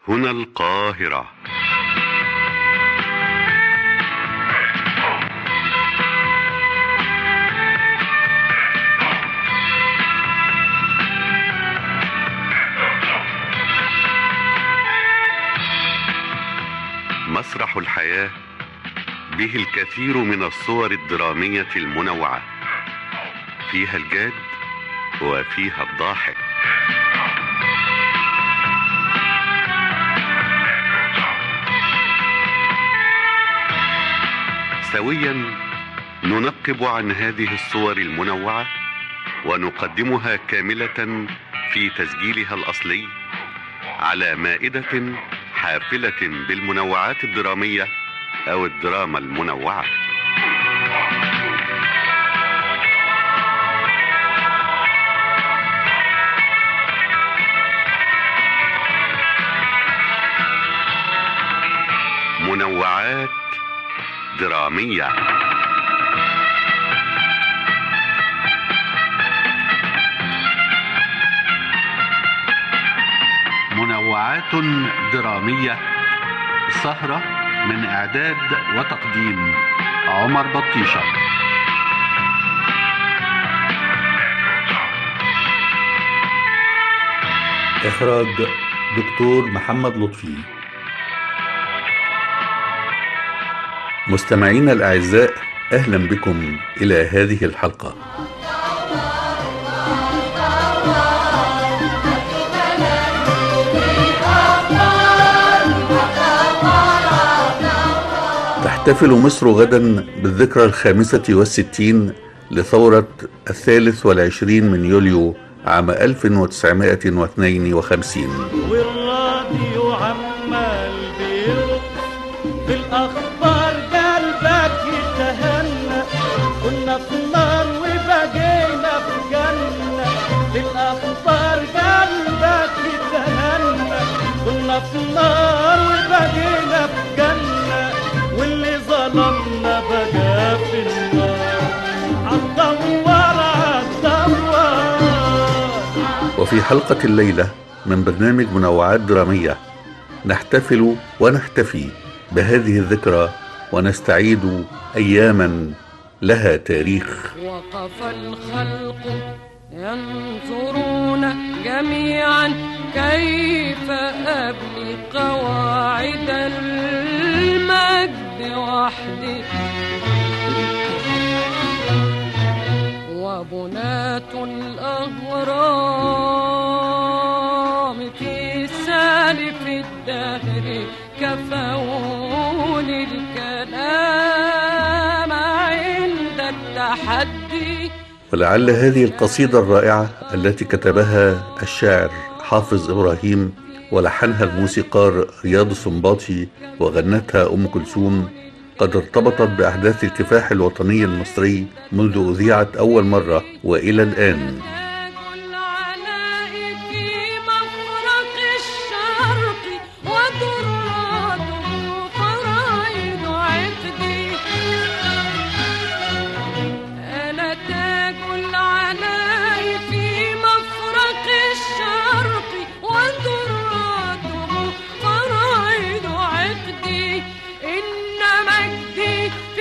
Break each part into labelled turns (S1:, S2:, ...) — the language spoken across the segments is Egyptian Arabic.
S1: هنا القاهرة مسرح الحياة به الكثير من الصور الدرامية المنوعة فيها الجاد وفيها الضاحك سويا ننقب عن هذه الصور المنوعة ونقدمها كاملة في تسجيلها الأصلي على مائدة حافلة بالمنوعات الدرامية أو الدراما المنوعة منوعات درامية منوعات درامية سهرة من إعداد وتقديم عمر بطيشة
S2: إخراج دكتور محمد لطفي مستمعينا الأعزاء أهلا بكم إلى هذه الحلقة تحتفل مصر غدا بالذكرى الخامسة والستين لثورة الثالث والعشرين من يوليو عام 1952
S3: والراديو عمال بيرقص في الأخبار قلبك يتهنى كنا في نار وبقينا في جنة في الأخبار قلبك يتهنى كنا في نار وبقينا في جنة واللي ظلمنا بقى في النار عالدوار عالدوار
S2: وفي حلقة الليلة من برنامج منوعات درامية نحتفل ونحتفي بهذه الذكرى ونستعيد أياما لها تاريخ
S4: وقف الخلق ينظرون جميعا كيف أبني قواعد المجد وحدي وبناة الأهرام في سالف الدهر كفوني الكلام عند التحدي
S2: ولعل هذه القصيدة الرائعة التي كتبها الشاعر حافظ إبراهيم ولحنها الموسيقار رياض السنباطي وغنتها أم كلثوم قد ارتبطت بأحداث الكفاح الوطني المصري منذ أذيعت أول مرة وإلى الآن
S4: تاج العلاء في مفرق الشرق ودراته فرائض عقدي أنا تاج العلاء في مفرق الشرق ودراته فرائض عقدي إن مجدي في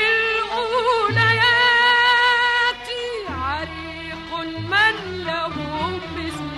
S4: الأوليات عريق من له مثل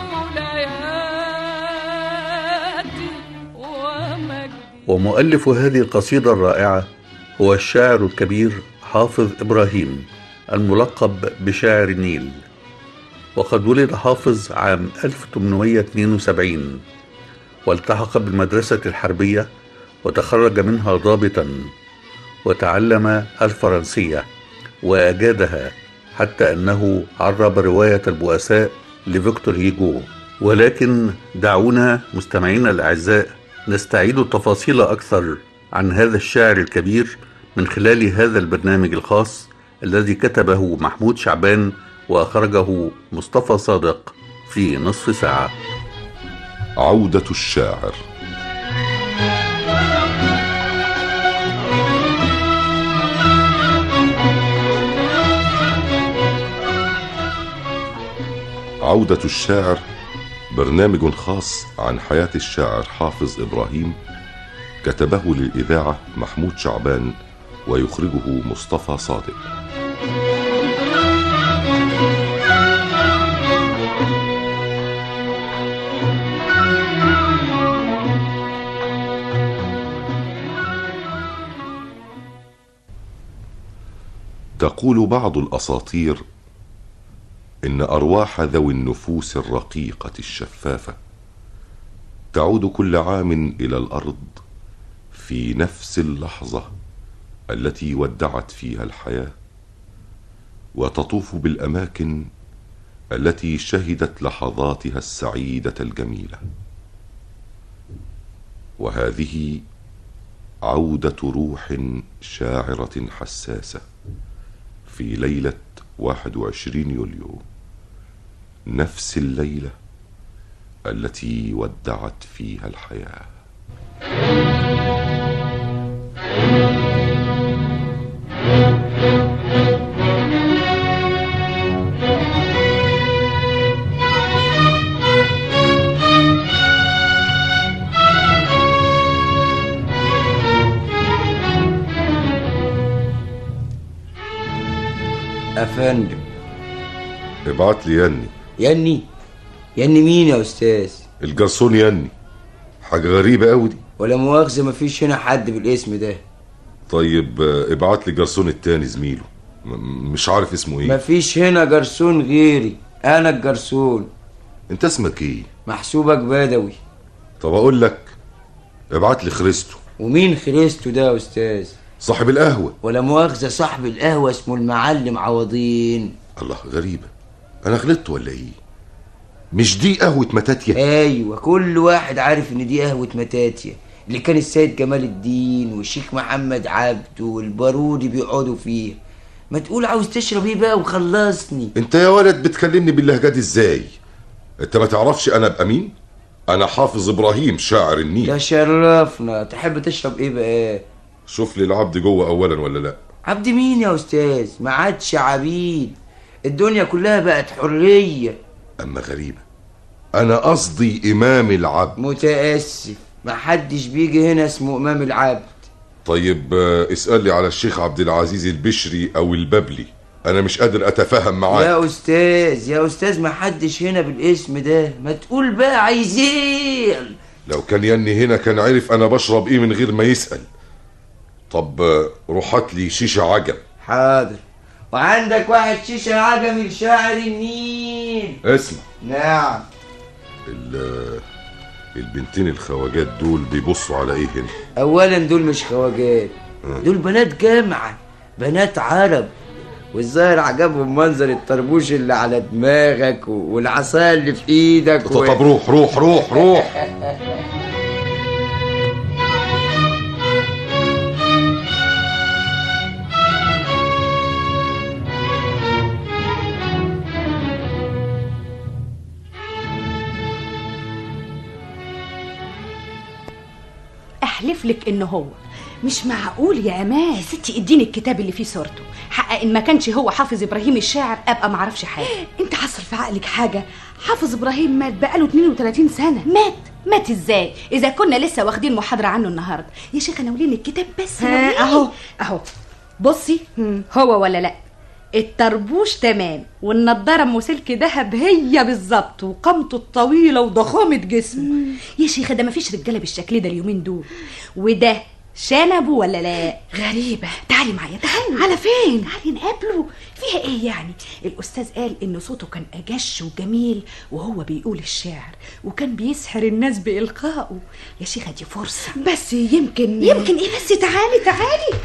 S4: أولياتي ومجدي
S2: ومؤلف هذه القصيدة الرائعة هو الشاعر الكبير حافظ إبراهيم الملقب بشاعر النيل وقد ولد حافظ عام 1872 والتحق بالمدرسة الحربية وتخرج منها ضابطا وتعلم الفرنسية وأجادها حتى أنه عرب رواية البؤساء لفيكتور هيجو ولكن دعونا مستمعينا الأعزاء نستعيد تفاصيل أكثر عن هذا الشاعر الكبير من خلال هذا البرنامج الخاص الذي كتبه محمود شعبان وأخرجه مصطفى صادق في نصف ساعة
S5: عودة الشاعر عودة الشاعر برنامج خاص عن حياة الشاعر حافظ إبراهيم كتبه للإذاعة محمود شعبان ويخرجه مصطفى صادق تقول بعض الأساطير إن أرواح ذوي النفوس الرقيقة الشفافة تعود كل عام إلى الأرض في نفس اللحظة التي ودعت فيها الحياة وتطوف بالأماكن التي شهدت لحظاتها السعيدة الجميلة وهذه عودة روح شاعرة حساسة في ليلة 21 يوليو نفس الليلة التي ودعت فيها الحياه
S6: افندم
S5: ابعت لي يني
S6: يني يني مين يا استاذ
S5: الجرسون يني حاجة غريبة قوي دي
S6: ولا مؤاخذه مفيش هنا حد بالاسم ده
S5: طيب آه، ابعت لي جرسون التاني زميله م- مش عارف اسمه ايه
S6: مفيش هنا جرسون غيري انا الجرسون
S5: انت اسمك ايه
S6: محسوبك بدوي
S5: طب اقول لك ابعت لي خريستو
S6: ومين خريستو ده يا استاذ
S5: صاحب القهوة
S6: ولا مؤاخذه صاحب القهوه اسمه المعلم عوضين
S5: الله غريبة انا غلطت ولا ايه مش دي قهوة متاتيا
S6: ايوه كل واحد عارف ان دي قهوه متاتيا اللي كان السيد جمال الدين والشيخ محمد عبده والبارودي بيقعدوا فيها ما تقول عاوز تشرب ايه بقى وخلصني
S5: انت يا ولد بتكلمني باللهجة دي ازاي انت ما تعرفش انا ابقى مين انا حافظ ابراهيم شاعر النيل
S6: ده شرفنا تحب تشرب ايه بقى
S5: شوف لي العبد جوه اولا ولا لا
S6: عبد مين يا استاذ ما عادش عبيد الدنيا كلها بقت حريه
S5: اما غريبة انا قصدي امام العبد
S6: متاسف ما حدش بيجي هنا اسمه امام العبد
S5: طيب آه، اسأل لي على الشيخ عبد العزيز البشري او الببلي انا مش قادر اتفاهم معاك
S6: يا استاذ يا استاذ ما حدش هنا بالاسم ده ما تقول بقى عايز ايه
S5: لو كان يني هنا كان عرف انا بشرب ايه من غير ما يسأل طب آه، روح هات لي شيشة عجب
S6: حاضر وعندك واحد شيشه عجمي لشاعر النيل
S5: اسمع
S6: نعم
S5: ال- البنتين الخواجات دول بيبصوا على ايه هنا
S6: اولا دول مش خواجات دول بنات جامعه بنات عرب والظاهر عجبهم منظر الطربوش اللي على دماغك و- والعصايه اللي في ايدك
S5: طب طب روح روح روح روح
S7: احلف لك انه هو مش معقول يا امان يا ستي اديني الكتاب اللي فيه صورته حق ان ما كانش هو حافظ ابراهيم الشاعر ابقى ما اعرفش حاجه
S8: انت حصل في عقلك حاجة حافظ ابراهيم مات بقاله 32 سنة
S7: مات مات ازاي اذا كنا لسه واخدين محاضره عنه النهارده يا شيخه ناولين الكتاب بس
S8: ها،
S7: ناولين.
S8: أهو.
S7: اهو بصي هو ولا لا الطربوش تمام والنضاره ام سلك دهب هي بالظبط وقامته الطويله وضخامه جسمه يا شيخه ده مفيش رجاله بالشكل ده اليومين دول وده شنبه ولا لا
S8: غريبة
S7: تعالي معايا تعالي
S8: على فين
S7: تعالي نقابله فيها ايه يعني الاستاذ قال ان صوته كان اجش وجميل وهو بيقول الشعر وكان بيسحر الناس بالقائه يا شيخه دي فرصه
S8: بس يمكن
S7: يمكن ايه بس تعالي تعالي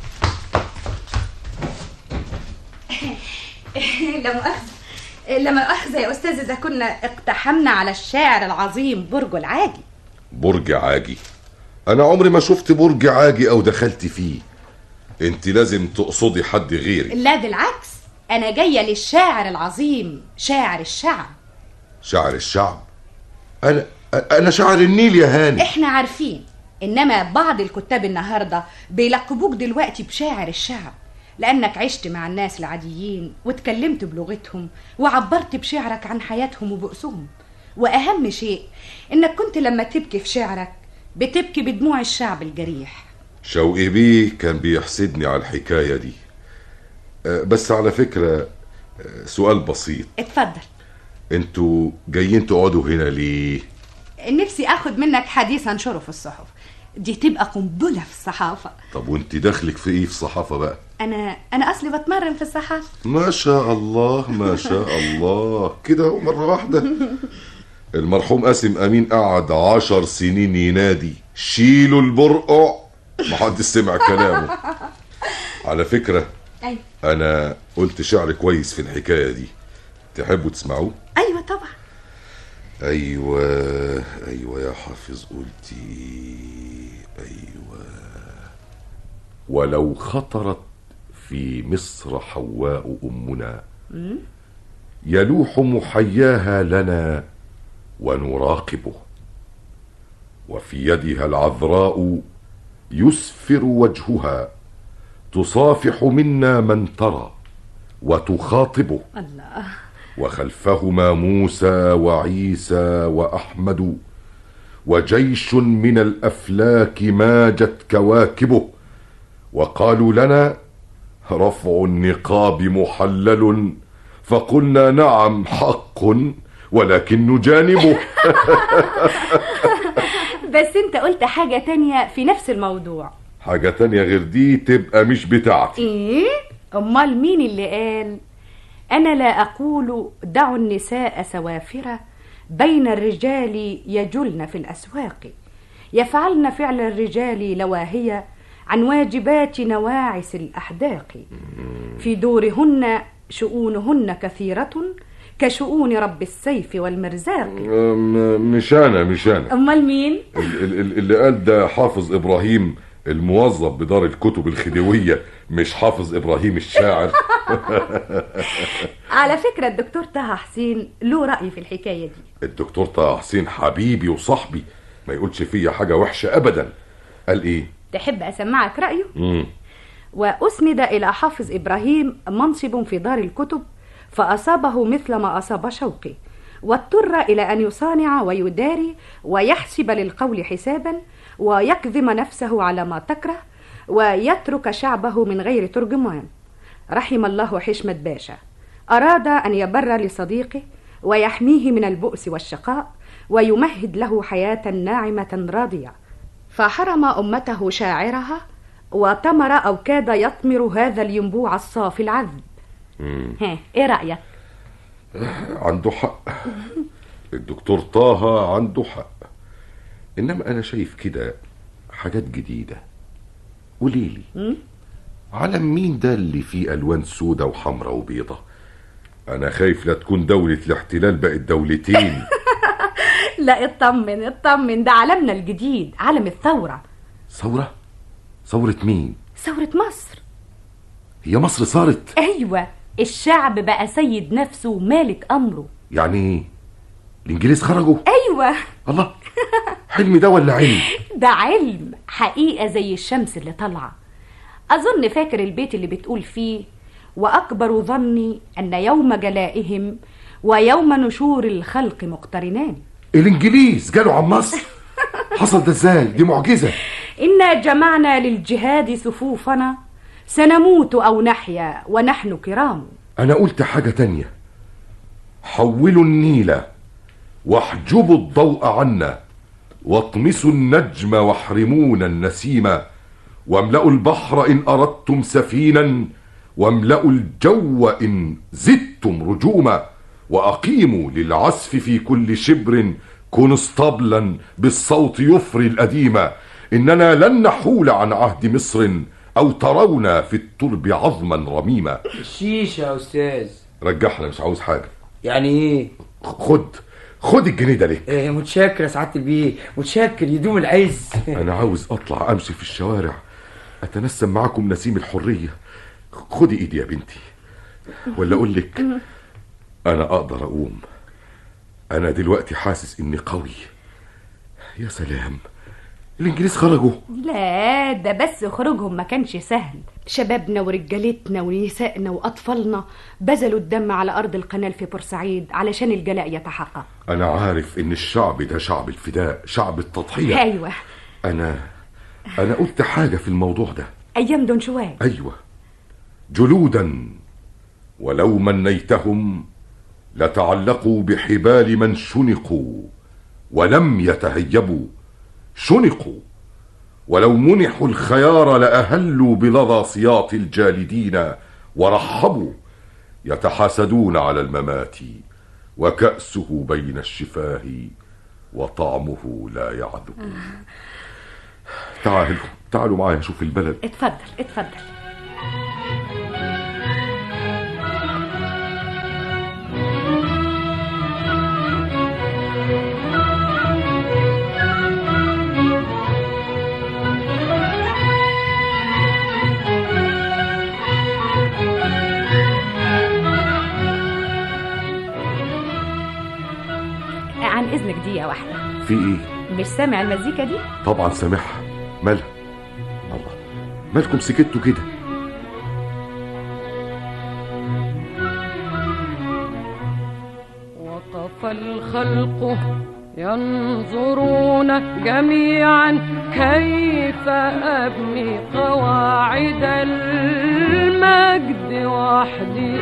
S7: لا مؤاخذة لا مؤاخذة يا أستاذ إذا كنا اقتحمنا على الشاعر العظيم برج العاجي
S5: برج عاجي انا عمري ما شفت برج عاجي او دخلت فيه انت لازم تقصدي حد غيري
S7: لا بالعكس أنا جاية للشاعر العظيم شاعر الشعب
S5: شاعر الشعب انا انا شاعر النيل يا هاني
S7: إحنا عارفين إنما بعض الكتاب النهاردة بيلقبوك دلوقتي بشاعر الشعب لأنك عشت مع الناس العاديين واتكلمت بلغتهم وعبرت بشعرك عن حياتهم وبؤسهم واهم شيء انك كنت لما تبكي في شعرك بتبكي بدموع الشعب الجريح
S5: شوقي بيه كان بيحسدني على الحكاية دي أه، بس على فكرة أه، سؤال بسيط
S7: اتفضل
S5: انتوا جايين تقعدوا هنا ليه
S7: نفسي اخد منك حديث انشره في الصحف دي تبقى قنبله في الصحافه
S5: طب وانت دخلك في ايه في الصحافة بقى
S7: انا انا اصلي بتمرن في الصحافه
S5: ما شاء الله ما شاء الله كده مرة واحدة المرحوم قاسم أمين قعد عشر سنين ينادي شيلوا البرقع محدش سمع كلامه على فكرة
S7: ايوه
S5: أنا قلت شعر كويس في الحكاية دي تحبوا تسمعوه؟
S7: ايوه طبعا
S5: أيوة أيوة يا حافظ قلتي أيوة ولو خطرت في مصر حواء أمنا يلوح محياها لنا ونراقبه وفي يدها العذراء يسفر وجهها تصافح منا من ترى وتخاطبه
S7: الله
S5: وخلفهما موسى وعيسى واحمد وجيش من الافلاك ماجت كواكبه وقالوا لنا رفع النقاب محلل فقلنا نعم حق ولكن نجانبه
S7: بس انت قلت حاجه تانية في نفس الموضوع
S5: حاجة تانية غير دي تبقى مش بتاعتي
S7: ايه امال مين اللي قال انا لا اقول دعوا النساء سوافره بين الرجال يجلن في الاسواق يفعلن فعل الرجال لواهيه عن واجبات نواعس الاحداق في دورهن شؤونهن كثيره كشؤون رب السيف والمرزاق
S5: أم- مش انا مش انا
S7: امال مين
S5: ال- ال- ال- اللي قال ده حافظ ابراهيم الموظف بدار الكتب الخديويه مش حافظ ابراهيم الشاعر
S7: على فكره الدكتور طه حسين له راي في الحكايه دي
S5: الدكتور طه حسين حبيبي وصاحبي ما يقولش فيا حاجه وحشه ابدا قال ايه
S7: تحب اسمعك رايه
S5: مم.
S7: وأسند إلى حافظ إبراهيم منصب في دار الكتب فأصابه مثل ما أصاب شوقي واضطر إلى أن يصانع ويداري ويحسب للقول حسابا ويكظم نفسه على ما تكره ويترك شعبه من غير ترجمان رحم الله حشمة باشا أراد أن يبر لصديقه ويحميه من البؤس والشقاء ويمهد له حياة ناعمة راضية فحرم أمته شاعرها وطمر أو كاد يطمر هذا الينبوع الصافي العذب
S5: مم.
S7: ها إيه رأيك؟
S5: عنده حق الدكتور طه عنده حق انما انا شايف كده حاجات جديده قوليلي
S7: مم؟
S5: علم مين ده اللي فيه الوان سودة وحمراء وبيضة انا خايف لا تكون دولة الاحتلال بقت دولتين
S7: لا اطمن اطمن ده عالمنا الجديد عالم الثورة
S5: ثورة ثورة مين
S7: ثورة مصر
S5: هي مصر صارت
S7: أيوة الشعب بقى سيد نفسه ومالك أمره
S5: يعني ايه الانجليز خرجوا
S7: أيوة
S5: الله حلم ده ولا علم
S7: ده علم حقيقة زي الشمس اللي طالعة أظن فاكر البيت اللي بتقول فيه وأكبر ظني أن يوم جلائهم ويوم نشور الخلق مقترنان
S5: الانجليز جالوا عن مصر حصل ده ازاي دي معجزة
S7: إنا جمعنا للجهاد صفوفنا سنموت أو نحيا ونحن كرام
S5: انا قلت حاجة تانية حولوا النيل واحجبوا الضوء عنا واطمسوا النجم واحرمونا النسيم واملأوا البحر إن أردتم سفينا واملأوا الجو إن زدتم رجوما وأقيموا للعزف في كل شبر كونستابلا بالصوت يفري الأديمة إننا لن نحول عن عهد مصر أو ترونا في الترب عظما رميما
S6: الشيشة يا أستاذ
S5: رجحنا مش عاوز حاجة
S6: يعني إيه؟
S5: خد خد الجنيه ده ليه
S6: إيه متشكر يا سعادة البيه متشكر يدوم العز
S5: انا عاوز اطلع امشي في الشوارع اتنسم معاكم نسيم الحريه خدي ايدي يا بنتي ولا اقول لك انا اقدر اقوم انا دلوقتي حاسس اني قوي يا سلام الانجليز خرجوا
S7: لا ده بس خروجهم ما كانش سهل شبابنا ورجالتنا ونسائنا واطفالنا بذلوا الدم على ارض القناه في بورسعيد علشان الجلاء يتحقق
S5: انا عارف ان الشعب ده شعب الفداء شعب التضحيه
S7: ايوه
S5: انا انا قلت حاجه في الموضوع ده
S7: ايام دون شوال
S5: ايوه جلودا ولو منيتهم لتعلقوا بحبال من شنقوا ولم يتهيبوا شنقوا ولو منحوا الخيار لاهلوا بلظى سياط الجالدين ورحبوا يتحاسدون على الممات وكاسه بين الشفاه وطعمه لا يعذب تعالوا تعالوا معايا شوف البلد
S7: اتفضل اتفضل عن اذنك دقيقه واحده
S5: في ايه
S7: مش سامع المزيكا دي
S5: طبعا سامعها مالها الله مالكم سكتوا كده
S4: وقف الخلق ينظرون جميعا كيف أبني قواعد المجد وحدي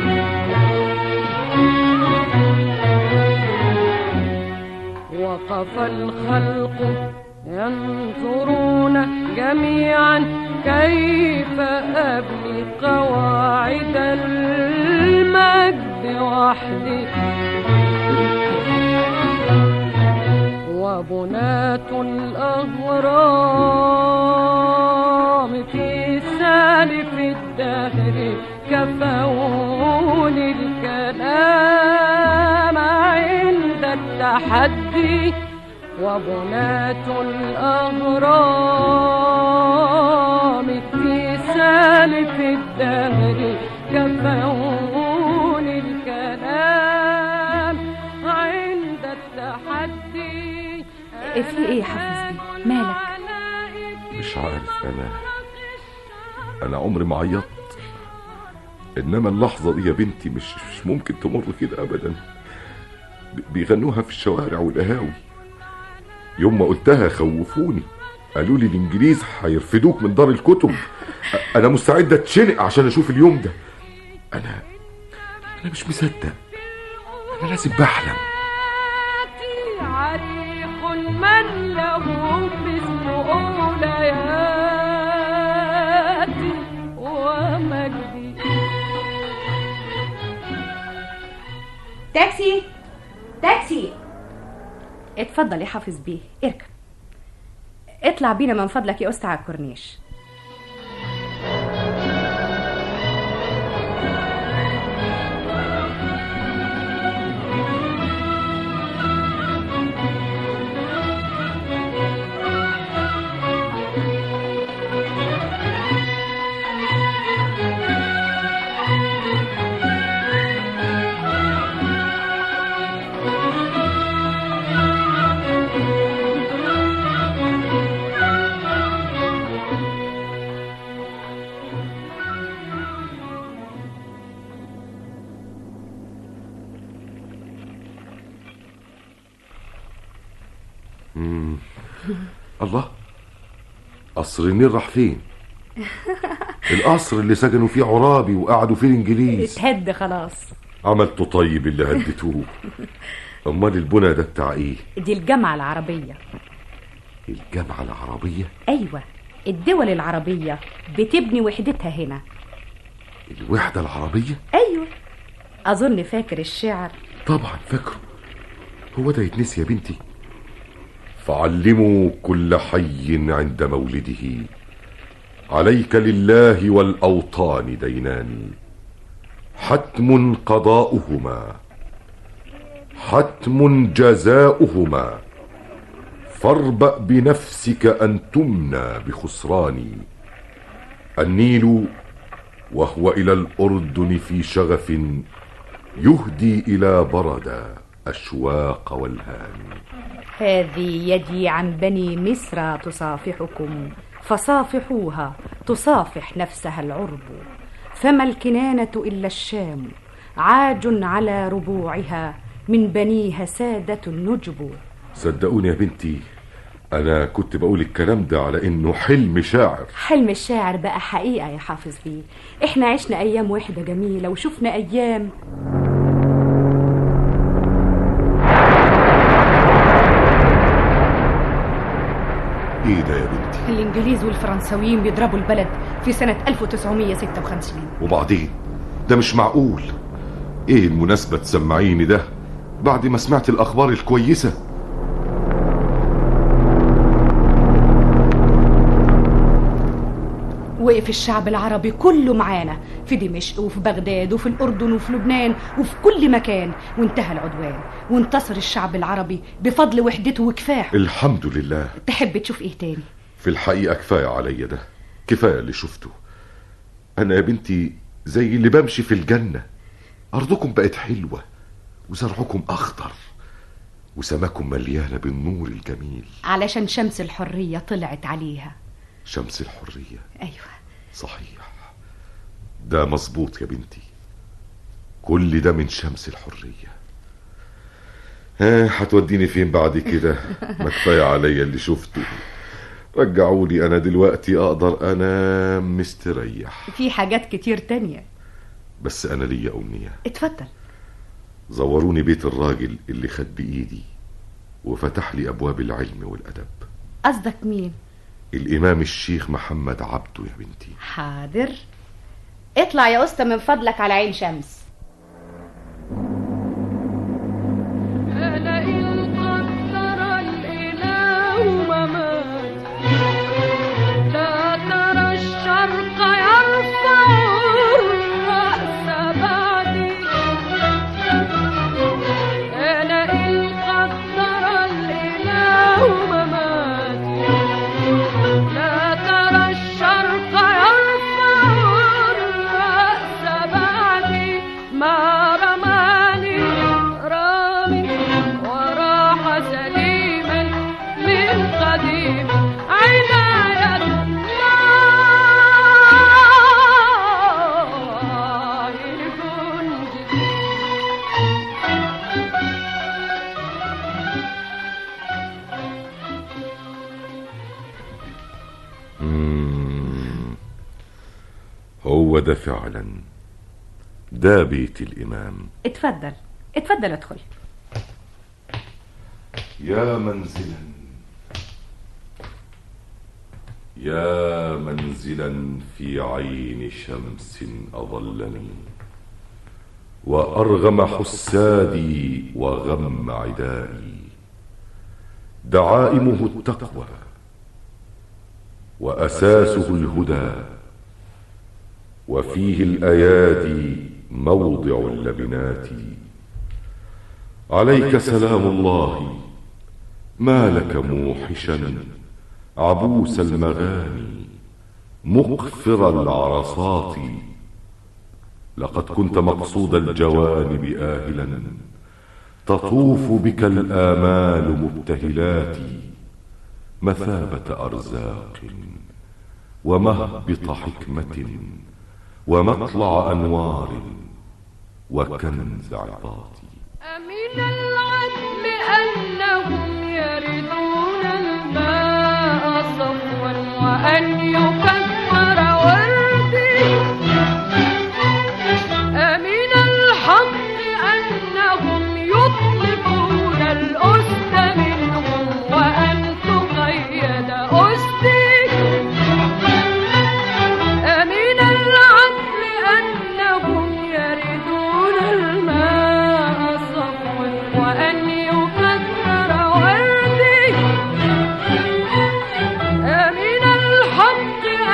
S4: وقف الخلق ينظرون جميعا كيف أبني قواعد المجد وحدي وبنات الأهرام في سالف الدهر كفوني الكلام عند التحدي وبنات الأهرام في سالف الدهر كفوني الكلام عند التحدي
S7: في ايه يا حافظ بيه مالك
S5: مش عارف انا انا عمري ما عيطت انما اللحظه دي يا بنتي مش مش ممكن تمر كده ابدا ب- بيغنوها في الشوارع والقهاوي يوم ما قلتها خوفوني قالوا لي الانجليز هيرفدوك من دار الكتب أ- انا مستعد اتشنق عشان اشوف اليوم ده انا انا مش مصدق انا لازم بحلم
S4: عريق من له مثل أولياتي ومجدي
S7: تاكسي تاكسي اتفضل يا حافظ بيه اركب اطلع بينا من فضلك يا أستا على الكورنيش
S5: مم. الله قصر النيل راح فين القصر اللي سكنوا فيه عرابي وقعدوا فيه الانجليز
S7: اتهد خلاص
S5: عملته طيب اللي هديتوه امال البنا ده بتاع ايه
S7: دي الجامعة العربية
S5: الجامعه العربيه
S7: أيوة الدول العربية بتبني وحدتها هنا
S5: الوحده العربيه
S7: أيوة أظن فاكر الشعر
S5: طبعا فاكره هو ده يتنسي يا بنتي فعلموا كل حي عند مولده عليك لله والاوطان دينان حتم قضاؤهما حتم جزاؤهما فاربأ بنفسك أن تمنى بخسران النيل وهو إلى الأردن في شغف يهدي إلى بردا أشواق والهام
S7: هذه يدي عن بني مصر تصافحكم فصافحوها تصافح نفسها العرب فما الكنانة إلا الشام عاج على ربوعها من بنيها سادة نجب
S5: صدقوني يا بنتي أنا كنت بقول الكلام ده على إنه حلم شاعر
S7: حلم الشاعر بقى حقيقة يا حافظ بيه احنا عشنا أيام واحدة جميلة وشفنا أيام
S5: إيه ده يا بنتي
S7: الإنجليز والفرنساويين بيضربوا البلد في سنة 1956
S5: وبعدين ده مش معقول إيه المناسبة تسمعيني ده بعد ما سمعت الأخبار الكويسة
S7: وقف الشعب العربي كله معانا في دمشق وفي بغداد وفي الأردن وفي لبنان وفي كل مكان وانتهى العدوان وانتصر الشعب العربي بفضل وحدته وكفاحه
S5: الحمد لله
S7: تحب تشوف ايه تاني
S5: في الحقيقة كفاية عليا ده كفاية اللي شفته أنا يا بنتي زي اللي بمشي في الجنة أرضكم بقت حلوة وزرعكم أخضر وسماكم مليانة بالنور الجميل
S7: علشان شمس الحرية طلعت عليها
S5: شمس الحرية
S7: أيوة
S5: صحيح ده مظبوط يا بنتي كل ده من شمس الحرية ها هتوديني فين بعد كده ما كفاية عليا اللي شفته رجعولي أنا دلوقتي أقدر أنام مستريح
S7: في حاجات كتير تانية
S5: بس أنا ليا أمنية
S7: اتفضل
S5: زوروني بيت الراجل اللي خد بإيدي وفتح لي أبواب العلم والأدب
S7: قصدك مين
S5: الإمام الشيخ محمد عبده يا بنتي
S7: حاضر اطلع يا أسطى من فضلك على عين شمس
S4: أنا إن قدر الإله ممات لا ترى الشرق يرفع الرأس بعدي أنا إن قدر الإله ممات لا ترى الشرق يرفع الرأس بعدي ما رماني رامي وراح سليما من قديم عناية الله لجندي
S5: مم. هو ده فعلا ده بيت الإمام
S7: اتفضل اتفضل ادخل
S5: يا منزلا يا منزلا في عين شمس أظلني وأرغم حسادي وغم عدائي دعائمه التقوى وأساسه الهدى وفيه الأيادي موضع اللبنات عليك سلام الله ما لك موحشا عبوس المغاني مقفر العرصات لقد كنت مقصود الجوانب آهلا تطوف بك الآمال مبتهلات مثابة أرزاق ومهبط حكمة ومطلع أنوار وكنز عظات
S4: أمن العدل أنهم يردون الماء صفوا وأن يكثر وردي أمن الحق أنهم يطلبون الأسد منهم وأن تقيد أسدي أمن العدل أنهم يردون الماء صفوا وأن يكثر وردي أمن الحق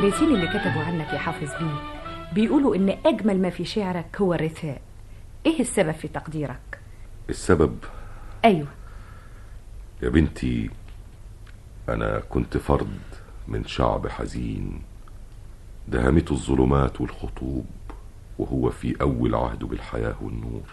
S9: المدرسين اللي كتبوا عنك يا حافظ بيه بيقولوا ان اجمل ما في شعرك هو الرثاء ايه السبب في تقديرك
S5: السبب
S9: ايوه
S5: يا بنتي أنا كنت فرد من شعب حزين دهمته الظلمات والخطوب وهو في أول عهده بالحياة والنور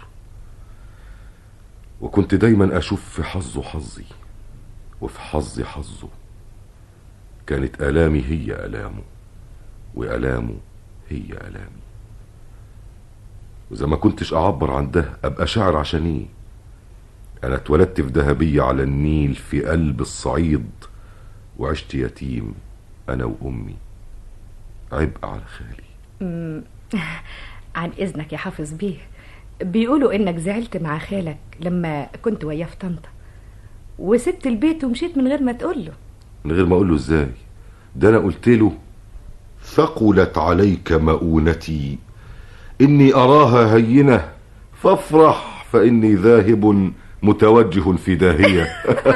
S5: وكنت دايما أشوف في حظه حظي وفي حظي حظه كانت آلامي هي آلامه وآلامه هي آلامي وإذا ما كنتش أعبر عن ده أبقى شاعر عشان إيه أنا اتولدت في دهبية على النيل في قلب الصعيد وعشت يتيم أنا وأمي عبء على خالي
S9: مم. عن اذنك يا حافظ بيه بيقولوا انك زعلت مع خالك لما كنت وياه في طنطا وسبت البيت ومشيت من غير ما تقوله
S5: من غير ما أقول له إزاي ده أنا قلت له ثقلت عليك مؤونتي إني أراها هينة فافرح فإني ذاهب متوجه في داهية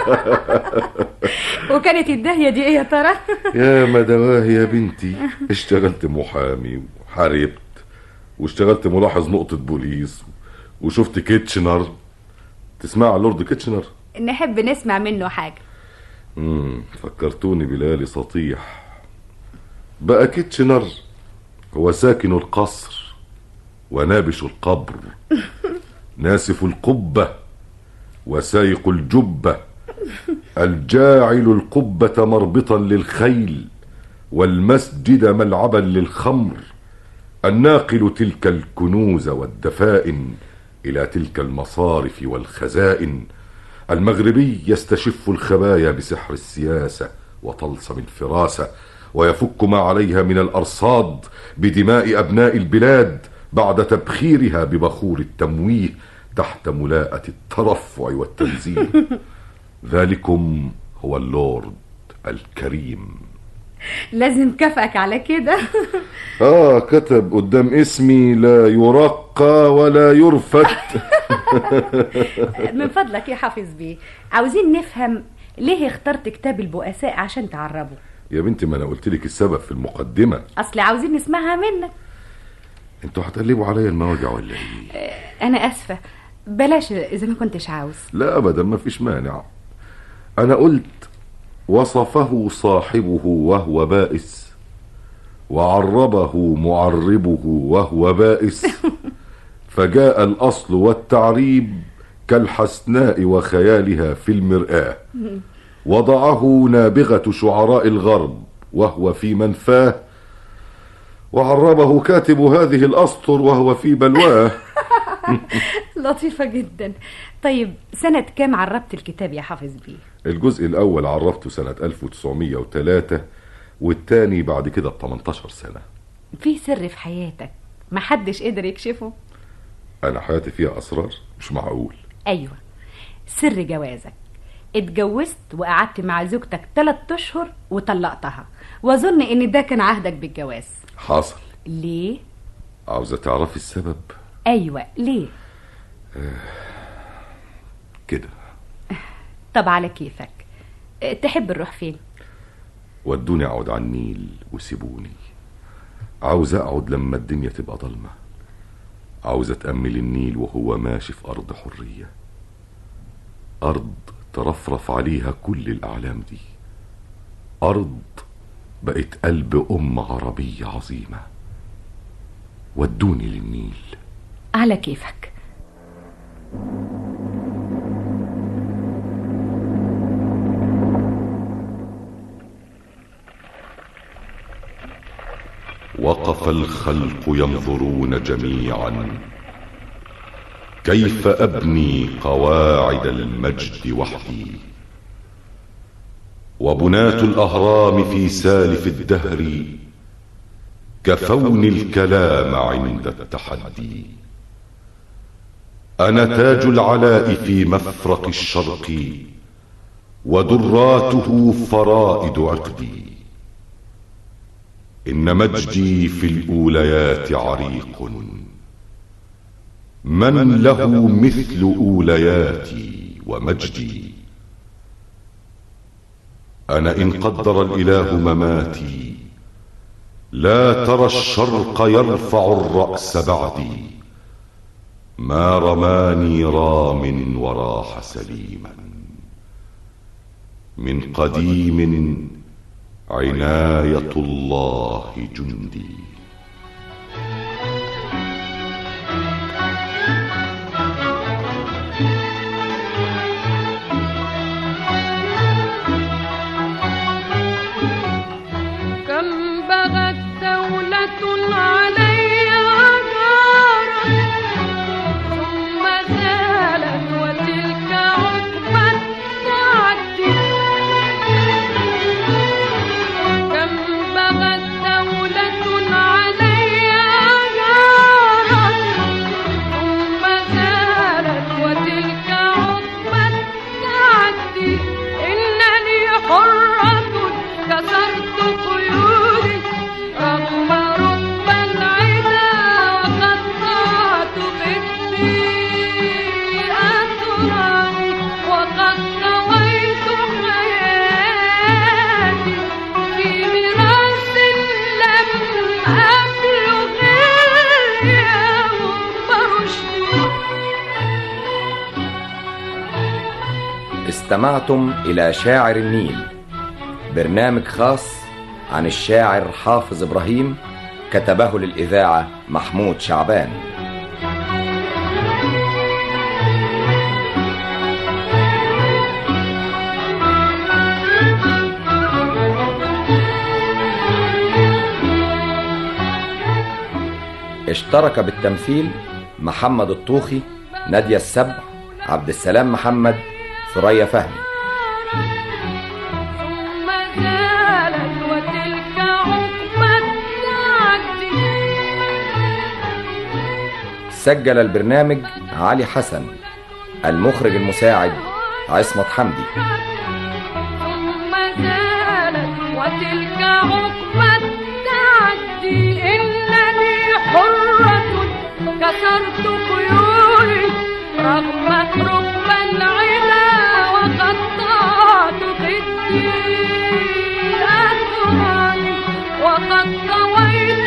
S9: وكانت الداهيه دي ايه يا ترى
S5: يا مدواه يا بنتي اشتغلت محامي وحاربت واشتغلت ملاحظ نقطة بوليس وشفت كيتشنر تسمع عن لورد كيتشنر
S9: نحب نسمع منه حاجه
S5: امم فكرتوني بليالي سطيح بقى كيتشنر هو ساكن القصر ونابش القبر ناسف القبة وسايق الجبة الجاعل القبة مربطا للخيل والمسجد ملعبا للخمر الناقل تلك الكنوز والدفائن إلى تلك المصارف والخزائن المغربي يستشف الخبايا بسحر السياسة وطلسم الفراسة ويفك ما عليها من الأرصاد بدماء أبناء البلاد بعد تبخيرها ببخور التمويه تحت ملاءة الترفع والتنزيه ذلكم هو اللورد الكريم
S9: لازم كافئك على كده
S5: آه كتب قدام اسمي لا يرقى ولا يرفت
S9: من فضلك يا حافظ بيه عاوزين نفهم ليه اخترت كتاب البؤساء عشان تعربه
S5: يا بنتي ما انا قلت لك السبب في المقدمة
S9: اصل عاوزين نسمعها منك
S5: انتوا هتقلبوا عليا المواجع ولا ايه
S9: انا اسفه بلاش اذا ما كنتش عاوز
S5: لا ابدا ما فيش مانع انا قلت وصفه صاحبه وهو بائس وعربه معربه وهو بائس فجاء الاصل والتعريب كالحسناء وخيالها في المرآة وضعه نابغة شعراء الغرب وهو في منفاه وعربه كاتب هذه الأسطر وهو في بلواه
S9: لطيفه جدا طيب سنه كام عربت الكتاب يا حافظ بيه
S5: الجزء الأول عرفته سنة 1903 والتاني بعد كده ب 18 سنة
S9: في سر في حياتك محدش قدر يكشفه
S5: أنا حياتي فيها أسرار مش معقول
S9: ايوه سر جوازك اتجوزت وقعدت مع زوجتك ثلاث اشهر وطلقتها واظن ان ده كان عهدك بالجواز
S5: حصل
S9: ليه
S5: عاوزة تعرفي السبب
S9: ايوه ليه
S5: كده
S9: طب على كيفك اه، تحب نروح فين
S5: ودوني أقعد على النيل وسيبوني عاوز أقعد لما الدنيا تبقى ضلمة عاوز أتأمل النيل وهو ماشي في أرض حرية أرض ترفرف عليها كل الأعلام دي أرض بقت قلب أم عربية عظيمة ودوني للنيل
S9: على كيفك
S5: وقف الخلق ينظرون جميعا كيف ابني قواعد المجد وحدي وبنات الاهرام في سالف الدهر كفون الكلام عند التحدي انا تاج العلاء في مفرق الشرق ودراته فرائد عقدي إن مجدي في الأوليات عريق من له مثل أولياتي ومجدي أنا إن قدر الإله مماتي لا ترى الشرق يرفع الرأس بعدي ما رماني رام وراح سليما من قديم عناية الله جندي
S4: كم بغت دولة علي عجارة ثم زالت وتلك عقبى تعدي كم بغت دولة علي عجارة ثم زالت وتلك عقبى تعدي إنني حرة كسرت قيودي رغم رب العدا وقطعت بدي أتراني وقد طويت حياتي في ميراث لم أبلغ اليوم رشدي
S10: استمعتم إلى شاعر النيل برنامج خاص عن الشاعر حافظ إبراهيم كتبه للإذاعة محمود شعبان اشترك بالتمثيل محمد الطوخي نادية السبع عبد السلام محمد ثريا فهمي
S4: ثم زالت وتلك عقبى تعدي
S10: سجل البرنامج علي حسن المخرج المساعد عصمت حمدي
S4: ثم زالت وتلك عقبى تعدي إنني حرة كسرت قيودي رغم رب العلا وقطعت خدي أتراني وقد طويت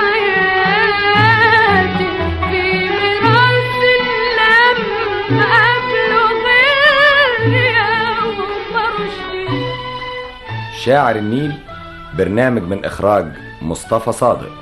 S4: حياتي في ميراث لم أبلغ اليوم رشدي
S10: شاعر النيل برنامج من إخراج مصطفى صادق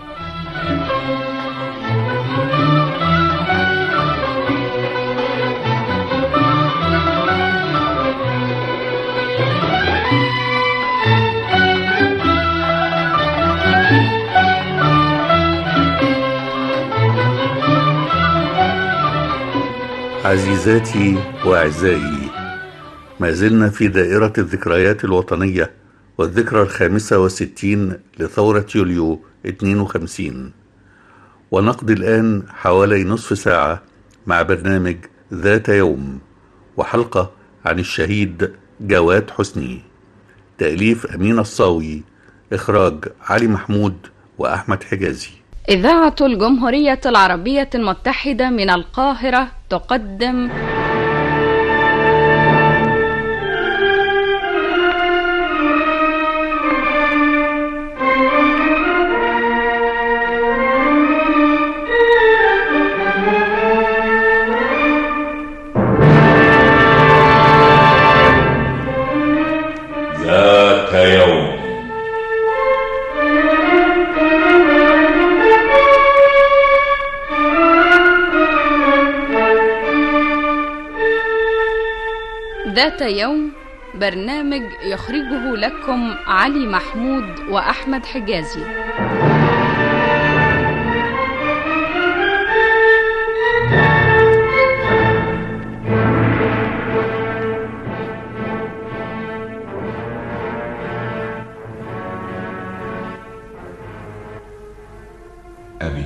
S2: عزيزاتي وأعزائي ما زلنا في دائرة الذكريات الوطنية والذكرى الخامسة والستين لثورة يوليو 52 ونقضي الآن حوالي نصف ساعة مع برنامج ذات يوم وحلقة عن الشهيد جواد حسني تأليف أمين الصاوي إخراج علي محمود وأحمد حجازي
S11: إذاعة الجمهورية العربية المتحدة من القاهرة تقدم
S5: ذات يوم
S11: ذات يوم برنامج يخرجه لكم علي محمود وأحمد حجازي
S12: أبي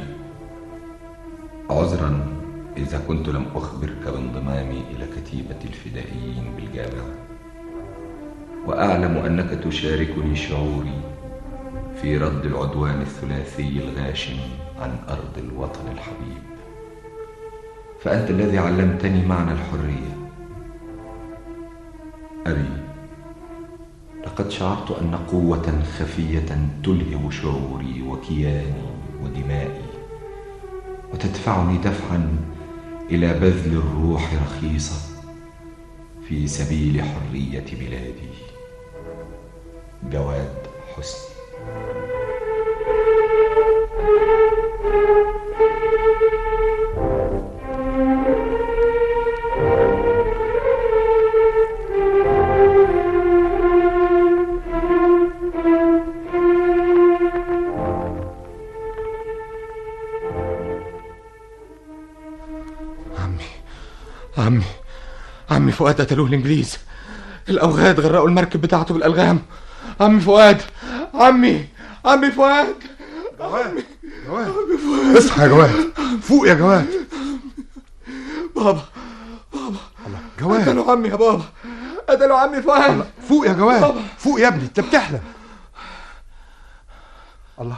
S12: عذرا إذا كنت لم أخبرك بانضمامي إلى كتيبة الفدائيين بالجامعة وأعلم أنك تشاركني شعوري في رد العدوان الثلاثي الغاشم عن أرض الوطن الحبيب فأنت الذي علمتني معنى الحرية أبي لقد شعرت أن قوة خفية تلهب شعوري وكياني ودمائي وتدفعني دفعا إلى بذل الروح رخيصة في سبيل حرية بلادي جواد حسني
S13: عمي عمي عمي فؤاد قتلوه الانجليز الاوغاد غرقوا المركب بتاعته بالالغام عمي فؤاد عمي عمي فؤاد
S14: جواد جواد اصحى يا جواد فوق يا جواد
S13: بابا بابا
S14: جواد
S13: قتلوا عمي يا بابا قتلوا عمي فؤاد
S14: فوق يا جواد
S13: بابا.
S14: فوق يا ابني انت بتحلم الله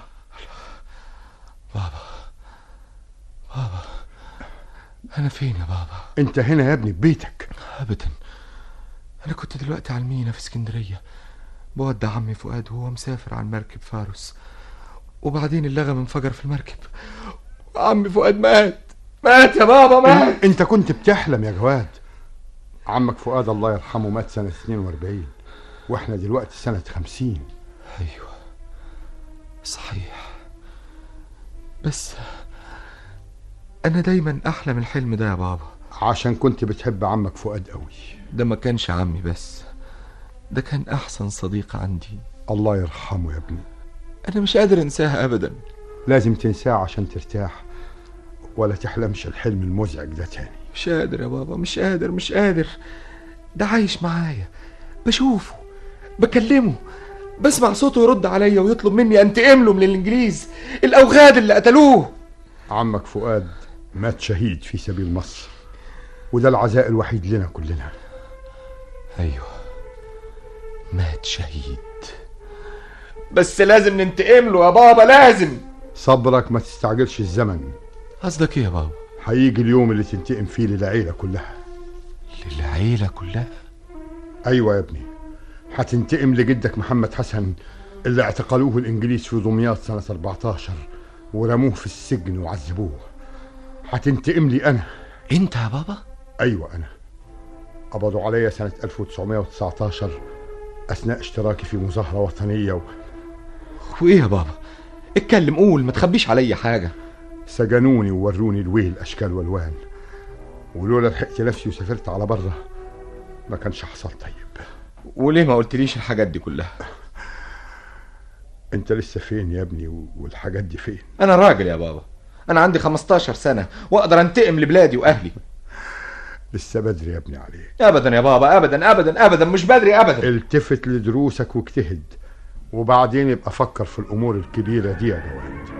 S13: بابا بابا انا فين يا بابا
S14: انت هنا يا ابني ببيتك
S13: ابدا انا كنت دلوقتي على المينا في اسكندريه بودع عمي فؤاد وهو مسافر على المركب فارس وبعدين اللغم انفجر في المركب عمي فؤاد مات مات يا بابا مات
S14: انت كنت بتحلم يا جواد عمك فؤاد الله يرحمه مات سنة 42 واحنا دلوقتي سنة 50
S13: ايوه صحيح بس انا دايما احلم الحلم ده يا بابا
S14: عشان كنت بتحب عمك فؤاد قوي
S13: ده ما كانش عمي بس ده كان احسن صديق عندي
S14: الله يرحمه يا ابني
S13: انا مش قادر انساها ابدا
S14: لازم تنساه عشان ترتاح ولا تحلمش الحلم المزعج ده تاني
S13: مش قادر يا بابا مش قادر مش قادر ده عايش معايا بشوفه بكلمه بسمع صوته يرد عليا ويطلب مني انتقم له من الانجليز الاوغاد اللي قتلوه
S14: عمك فؤاد مات شهيد في سبيل مصر وده العزاء الوحيد لنا كلنا
S13: ايوه مات شهيد بس لازم ننتقم له يا بابا لازم
S14: صبرك ما تستعجلش الزمن
S13: قصدك ايه يا بابا
S14: هيجي اليوم اللي تنتقم فيه للعيلة كلها
S13: للعيلة كلها
S14: أيوة يا ابني هتنتقم لجدك محمد حسن اللي اعتقلوه الإنجليز في دمياط سنة 14 ورموه في السجن وعذبوه هتنتقم لي أنا
S13: أنت يا بابا؟
S14: أيوة أنا قبضوا عليا سنة 1919 أثناء اشتراكي في مظاهرة وطنية و...
S13: وإيه يا بابا؟ اتكلم قول ما تخبيش عليا حاجة
S14: سجنوني ووروني الويل أشكال والوان ولولا لحقت نفسي وسافرت على بره ما كانش حصل طيب
S13: وليه ما قلتليش الحاجات دي كلها
S14: انت لسه فين يا ابني و- والحاجات دي فين
S13: انا راجل يا بابا انا عندي 15 سنة واقدر انتقم لبلادي واهلي
S14: لسه بدري يا ابني عليك
S13: ابدا يا بابا ابدا ابدا ابدا مش بدري ابدا
S14: التفت لدروسك واجتهد وبعدين يبقى فكر في الامور الكبيره دي يا جواد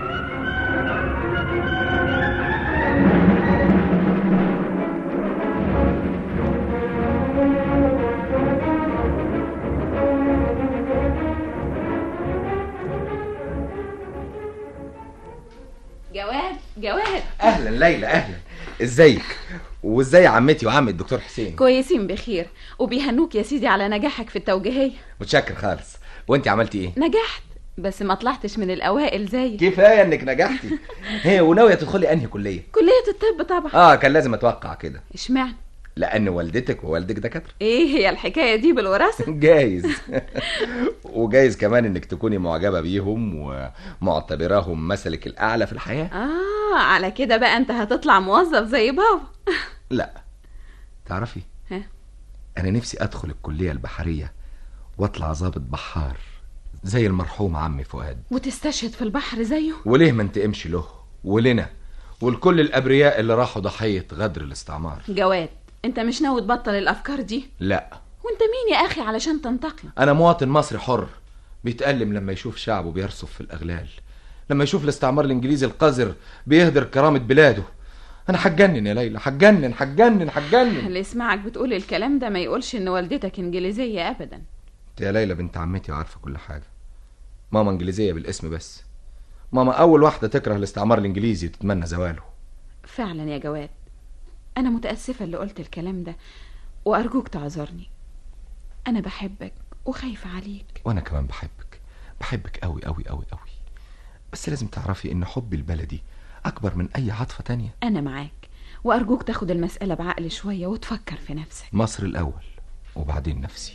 S11: جواد جواد
S13: اهلا ليلى اهلا ازيك وازاي عمتي وعم الدكتور حسين
S11: كويسين بخير وبيهنوك يا سيدي على نجاحك في التوجيهية
S13: متشكر خالص وانت عملتي ايه
S11: نجحت بس ما طلعتش من الأوائل زيك
S13: كفايه انك نجحتي هي وناويه تدخلي انهي كليه
S11: كلية الطب طبعا
S13: اه كان لازم اتوقع كده
S11: اشمعنى
S13: لان والدتك ووالدك دكاتره
S11: ايه هي الحكاية دي بالوراثة
S13: جايز وجايز كمان انك تكوني معجبه بيهم ومعتبراهم مثلك الاعلى في الحياه
S11: اه على كده بقى انت هتطلع موظف زي بابا
S13: لا تعرفي
S11: ها؟
S13: انا نفسي ادخل الكليه البحريه واطلع ضابط بحار زي المرحوم عمي فؤاد
S11: وتستشهد في البحر زيه
S13: وليه ما انتقمش له ولنا ولكل الابرياء اللي راحوا ضحيه غدر الاستعمار
S11: جواد انت مش ناوي تبطل الافكار دي
S13: لا
S11: وانت مين يا اخي علشان تنتقم
S13: انا مواطن مصري حر بيتألم لما يشوف شعبه بيرصف في الاغلال لما يشوف الاستعمار الانجليزي القذر بيهدر كرامه بلاده انا هتجنن يا ليلى هتجنن هتجنن هتجنن
S11: اللي يسمعك بتقول الكلام ده ما يقولش ان والدتك انجليزية ابدا
S13: انت يا ليلى بنت عمتي وعارفه كل حاجه ماما انجليزيه بالاسم بس ماما اول واحده تكره الاستعمار الانجليزي وتتمنى زواله
S11: فعلا يا جواد انا متاسفه اللي قلت الكلام ده وارجوك تعذرني انا بحبك وخايفة عليك
S13: وانا كمان بحبك بحبك قوي قوي قوي قوي بس لازم تعرفي ان حبي البلدي اكبر من اي عاطفه تانية
S11: أنا معاك وأرجوك تاخد المسألة بعقل شوية وتفكر في نفسك
S13: مصر الاول وبعدين نفسي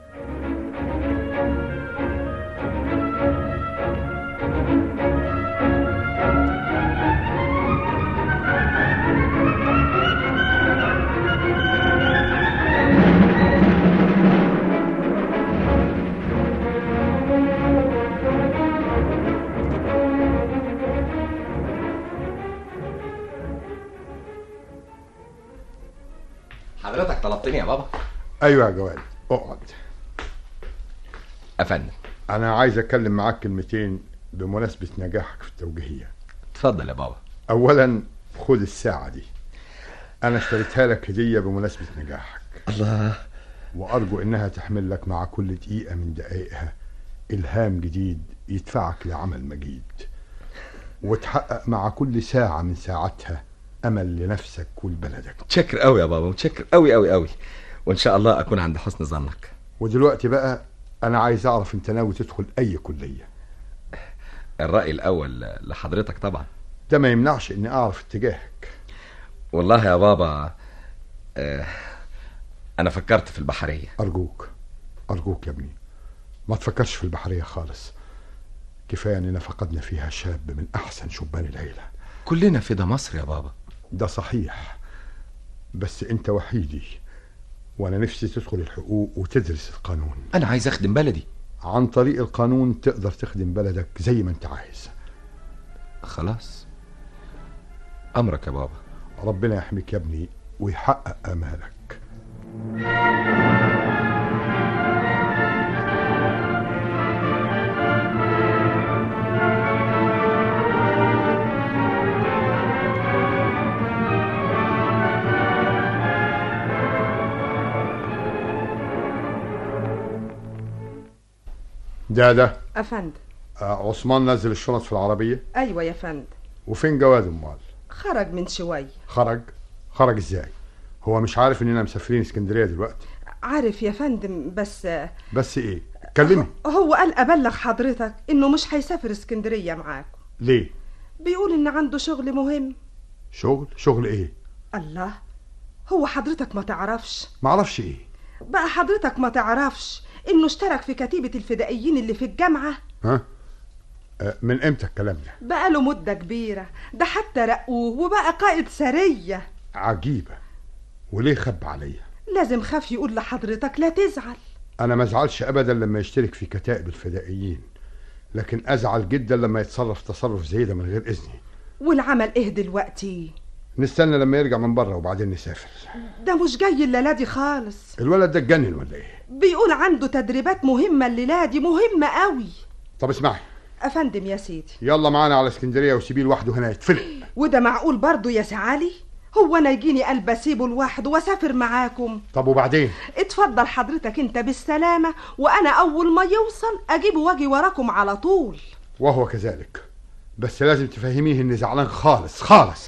S10: حضرتك طلبتني يا بابا
S14: ايوه يا جواد اقعد
S10: افندم
S14: انا عايز اتكلم معاك كلمتين بمناسبه نجاحك في التوجيهيه
S10: اتفضل يا بابا
S14: اولا خد الساعه دي انا اشتريتها لك هديه بمناسبه نجاحك
S10: الله
S14: وارجو انها تحمل لك مع كل دقيقه من دقائقها الهام جديد يدفعك لعمل مجيد وتحقق مع كل ساعه من ساعاتها امل لنفسك ولبلدك
S10: متشكر قوي يا بابا متشكر قوي قوي قوي وان شاء الله اكون عند حسن ظنك
S14: ودلوقتي بقى انا عايز اعرف انت ناوي تدخل اي كليه
S10: الراي الاول لحضرتك طبعا
S14: ده ما يمنعش اني اعرف اتجاهك
S10: والله يا بابا آه انا فكرت في البحريه
S14: ارجوك ارجوك يا ابني ما تفكرش في البحريه خالص كفايه اننا فقدنا فيها شاب من احسن شبان العيله
S13: كلنا فدا مصر يا بابا
S14: ده صحيح بس انت وحيدي وانا نفسي تدخل الحقوق وتدرس القانون
S13: انا عايز اخدم بلدي
S14: عن طريق القانون تقدر تخدم بلدك زي ما انت عايز
S13: خلاص امرك يا بابا
S14: ربنا يحميك يا ابني ويحقق امالك ده ده
S15: أفند
S14: آه، عثمان نزل الشنط في العربيه
S15: أيوة يا فند
S14: وفين جواد امال
S15: خرج من شوية
S14: خرج خرج ازاي هو مش عارف اننا مسافرين اسكندريه دلوقتي
S15: عارف يا فندم بس
S14: بس ايه كلمي
S15: هو قال أبلغ حضرتك إنه مش هيسافر اسكندرية معاكم
S14: ليه
S15: بيقول إن عنده شغل مهم
S14: شغل شغل ايه
S15: الله هو حضرتك ما تعرفش
S14: معرفش ايه
S15: بقى حضرتك ما تعرفش إنه اشترك في كتيبة الفدائيين اللي في الجامعة
S14: ها آه، من امتى الكلام ده
S15: بقاله مدة كبيرة ده حتى رقوه وبقى قائد سرية
S14: عجيبه وليه خب عليا
S15: لازم خاف يقول لحضرتك لا تزعل
S14: انا ما ازعلش ابدا لما يشترك في كتائب الفدائيين لكن ازعل جدا لما يتصرف تصرف زي ده من غير اذني
S15: والعمل ايه دلوقتي
S14: نستنى لما يرجع من بره وبعدين نسافر
S15: ده مش جاي الليلة دي خالص
S14: الولد ده اتجنن ولا ايه
S15: بيقول عنده تدريبات مهمة الليلة دي مهمة قوي
S14: طب اسمعي
S15: أفندم يا سيدي
S14: يلا معانا على اسكندريه وسيبيه لوحده هنا يتفلق
S15: وده معقول برضو يا سعالي هو انا يجيني قلب اسيبه لوحده واسافر معاكم
S14: طب وبعدين
S15: اتفضل حضرتك انت بالسلامة وانا اول ما يوصل اجيبه واجي وراكم على طول
S14: وهو كذلك بس لازم تفهميه اني زعلان خالص خالص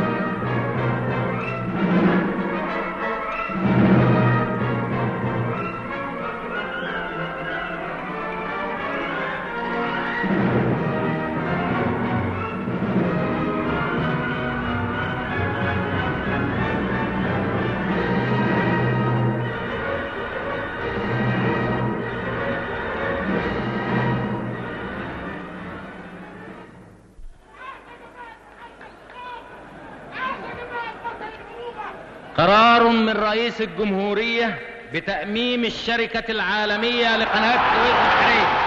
S16: قرار من رئيس الجمهورية بتأميم الشركة العالمية لقناة السويس البحرية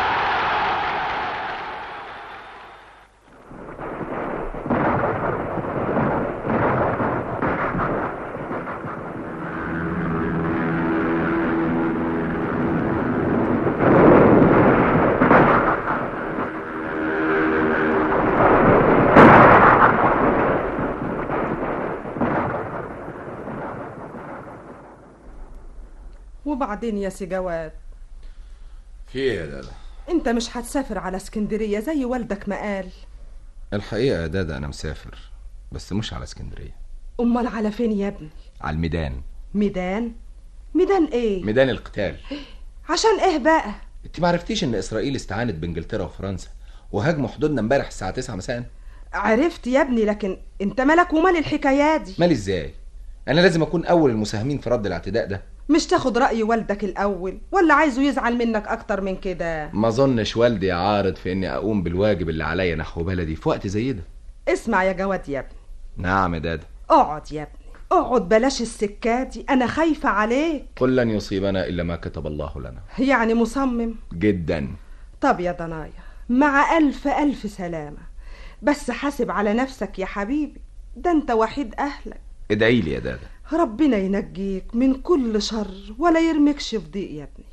S15: وبعدين يا سي جواد
S13: في ايه يا دادا
S15: انت مش هتسافر على اسكندرية زي والدك ما قال
S13: الحقيقه يا دادا انا مسافر بس مش على اسكندريه
S15: امال على فين يا ابني
S13: على الميدان
S15: ميدان ميدان ايه
S13: ميدان القتال
S15: عشان ايه بقى
S17: انت ما عرفتيش ان اسرائيل استعانت بانجلترا وفرنسا وهاجموا حدودنا امبارح الساعه 9 مساء
S15: عرفت يا ابني لكن انت مالك ومال الحكايات دي
S17: مالي ازاي انا لازم اكون اول المساهمين في رد الاعتداء ده
S15: مش تاخد رأي والدك الأول ولا عايزه يزعل منك أكتر من كده
S17: ما اظنش والدي عارض في اني اقوم بالواجب اللي عليا نحو بلدي في وقت زي ده
S15: اسمع يا جواد يا ابني
S17: نعم يا دادا
S15: اقعد يا ابني اقعد بلاش السكة دي أنا خايفة عليك
S17: قل لن يصيبنا الا ما كتب الله لنا
S15: يعني مصمم
S17: جدا
S15: طب يا ضنايا مع ألف ألف سلامة بس حاسب على نفسك يا حبيبي ده انت وحيد أهلك
S17: ادعي لي يا دادا
S15: ربنا ينجيك من كل شر ولا يرمكش في ضيق يا ابني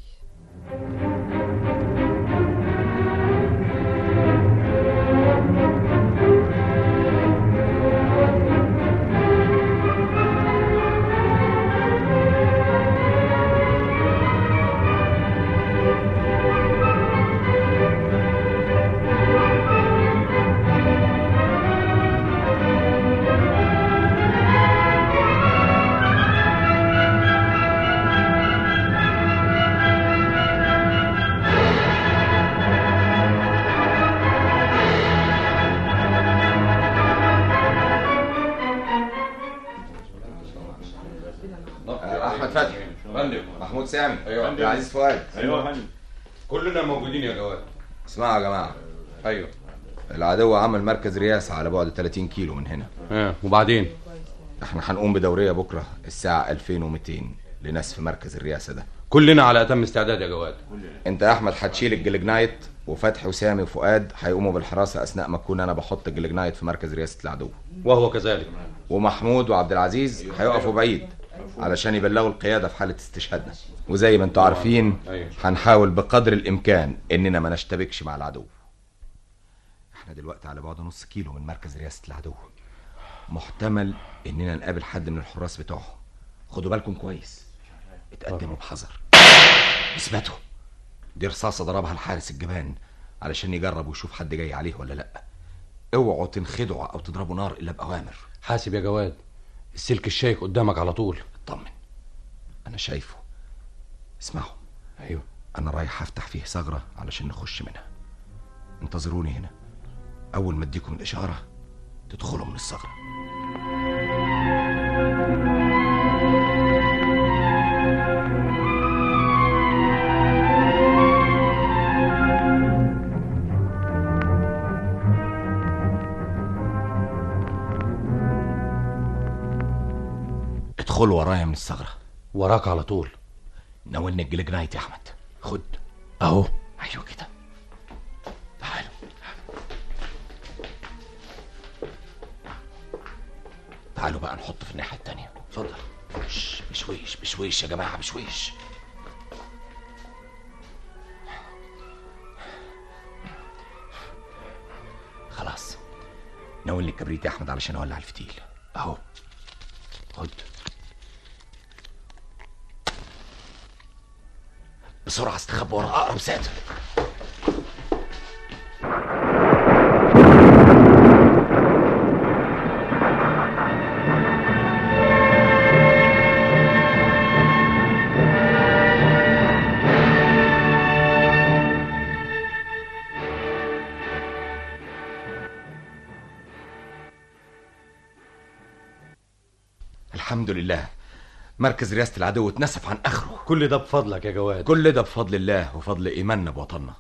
S10: احمد فتحي محمود سامي
S18: أيوة.
S10: عبد العزيز فؤاد
S18: أيوة يا فندم. كلنا موجودين يا جواد
S10: اسمعوا يا جماعه
S18: ايوه
S10: العدو عمل مركز رياسة على بعد 30 كيلو من هنا
S18: اه وبعدين
S10: احنا هنقوم بدورية بكرة الساعة 2200 لنسف مركز الرئاسة ده
S18: كلنا على اتم استعداد يا جواد
S10: انت يا احمد هتشيل الجلجنايت وفتحي وسامي وفؤاد هيقوموا بالحراسة اثناء ما اكون انا بحط الجلجنايت في مركز رئاسة العدو
S18: وهو كذلك
S10: ومحمود وعبد العزيز هيقفوا بعيد علشان يبلغوا القيادة في حالة استشهادنا وزي ما انتوا عارفين
S18: أيوة.
S10: هنحاول بقدر الامكان اننا ما نشتبكش مع العدو احنا دلوقتي على بعد نص كيلو من مركز رئاسة العدو محتمل اننا نقابل حد من الحراس بتوعهم خدوا بالكم كويس اتقدموا بحذر اثبتوا دي رصاصة ضربها الحارس الجبان علشان يجرب ويشوف حد جاي عليه ولا لا اوعوا تنخدعوا او تضربوا نار الا باوامر
S18: حاسب يا جواد السلك الشايك قدامك على طول
S10: اطمن انا شايفه اسمعوا
S18: ايوه
S10: انا رايح افتح فيه ثغرة علشان نخش منها انتظروني هنا اول ما اديكم الاشارة تدخلوا من الثغرة ادخلوا ورايا من الثغرة
S18: وراك على طول
S10: ناولني الجلجنايت يا احمد
S18: خد اهو
S10: ايوه كده تعالوا تعالوا بقى نحط في الناحية التانية اتفضل شش، بشويش بشويش يا جماعة بشويش خلاص ناولني الكبريت يا احمد علشان اولع الفتيل اهو خد بسرعة استخبى ورا اقرب ساتر الحمد لله مركز رئاسة العدو اتنسف عن اخره
S18: كل ده بفضلك يا جواد
S10: كل ده بفضل الله وفضل ايماننا بوطننا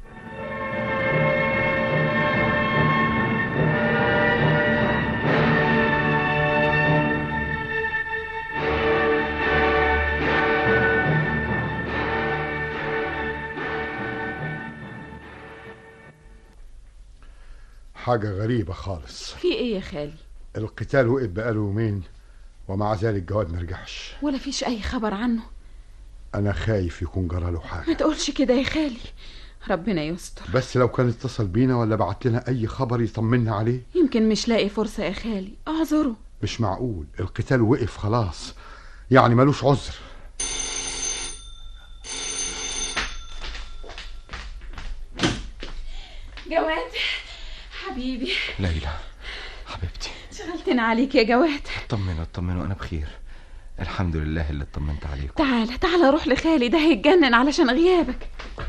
S14: حاجة غريبة خالص
S11: في ايه يا خالي
S14: القتال وقف بقاله يومين ومع ذلك جواد مرجعش
S11: ولا فيش اي خبر عنه
S14: أنا خايف يكون جراله حاجة
S11: ما تقولش كده يا خالي ربنا يستر
S14: بس لو كان اتصل بينا ولا بعت لنا أي خبر يطمنا عليه
S11: يمكن مش لاقي فرصة يا خالي اعذره
S14: مش معقول القتال وقف خلاص يعني ملوش عذر
S11: جواد حبيبي
S10: ليلى حبيبتي
S11: شغلتنا عليك يا جواد
S10: اطمنوا اطمنوا انا بخير الحمد لله اللي اطمنت عليكم
S11: تعال تعال روح لخالي ده هيتجنن علشان غيابك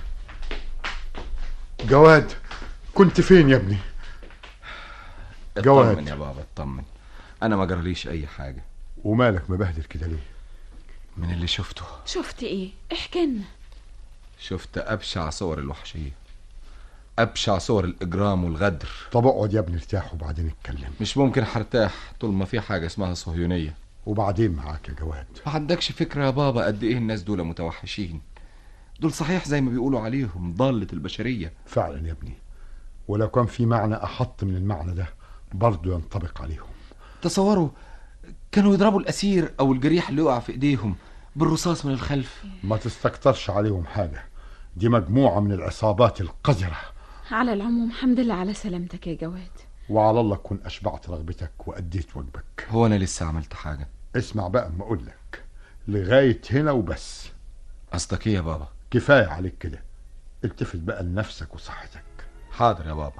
S14: جواد كنت فين يا ابني جواد.
S10: اطمن يا بابا اطمن انا ما جراليش اي حاجه
S14: ومالك مبهدل كده ليه
S10: من اللي شفته
S11: شفت ايه احكي لنا
S10: شفت ابشع صور الوحشيه ابشع صور الاجرام والغدر
S14: طب اقعد يا ابني ارتاح وبعدين اتكلم
S10: مش ممكن هرتاح طول ما في حاجه اسمها صهيونيه
S14: وبعدين معاك يا جواد
S10: ما عندكش فكره يا بابا قد ايه الناس دول متوحشين دول صحيح زي ما بيقولوا عليهم ضالة البشرية
S14: فعلا يا ابني ولو كان في معنى احط من المعنى ده برضه ينطبق عليهم
S10: تصوروا كانوا يضربوا الأسير أو الجريح اللي وقع في إيديهم بالرصاص من الخلف
S14: ما تستكترش عليهم حاجه دي مجموعه من العصابات القذره
S11: على العموم حمد لله على سلامتك يا جواد
S14: وعلى الله تكون اشبعت رغبتك واديت واجبك
S10: هو أنا لسه عملت حاجة
S14: اسمع بقى ما اقول لك لغايه هنا وبس
S10: قصدك إيه يا بابا
S14: كفايه عليك كده التفت بقى لنفسك وصحتك
S10: حاضر يا بابا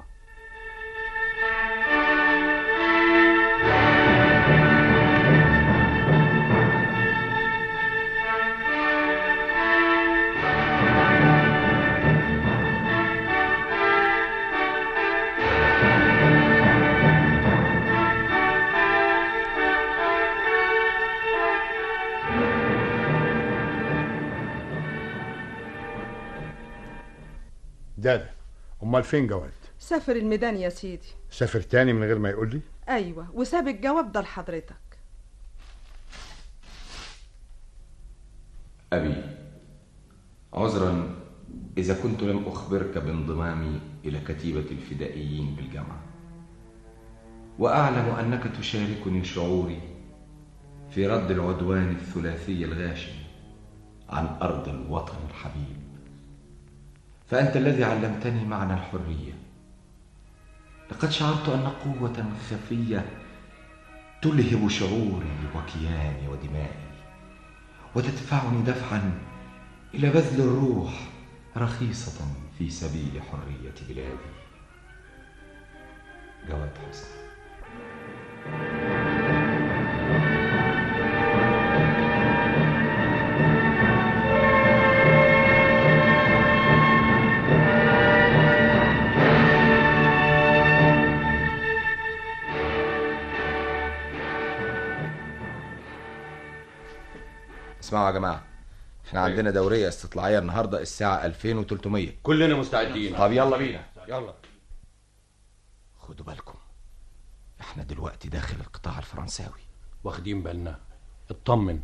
S14: دادا امال فين جواد
S15: سافر الميدان يا سيدي
S14: سافر تاني من غير ما يقول لي
S15: ايوه وساب الجواب ده لحضرتك
S12: أبي عذرا إذا كنت لم أخبرك بانضمامي إلى كتيبة الفدائيين بالجامعة وأعلم أنك تشاركني شعوري في رد العدوان الثلاثي الغاشم عن أرض الوطن الحبيب فأنت الذي علمتني معنى الحرية لقد شعرت أن قوة خفية تلهب شعوري وكياني ودمائي وتدفعني دفعا إلى بذل الروح رخيصة في سبيل حرية بلادي جواد حسن
S10: اسمعوا يا جماعة احنا عندنا دورية استطلاعية النهاردة الساعة 2300
S18: كلنا مستعدين
S10: طب يلا بينا
S18: يلا
S10: خدوا بالكم احنا دلوقتي داخل القطاع الفرنساوي
S18: واخدين بالنا اطمن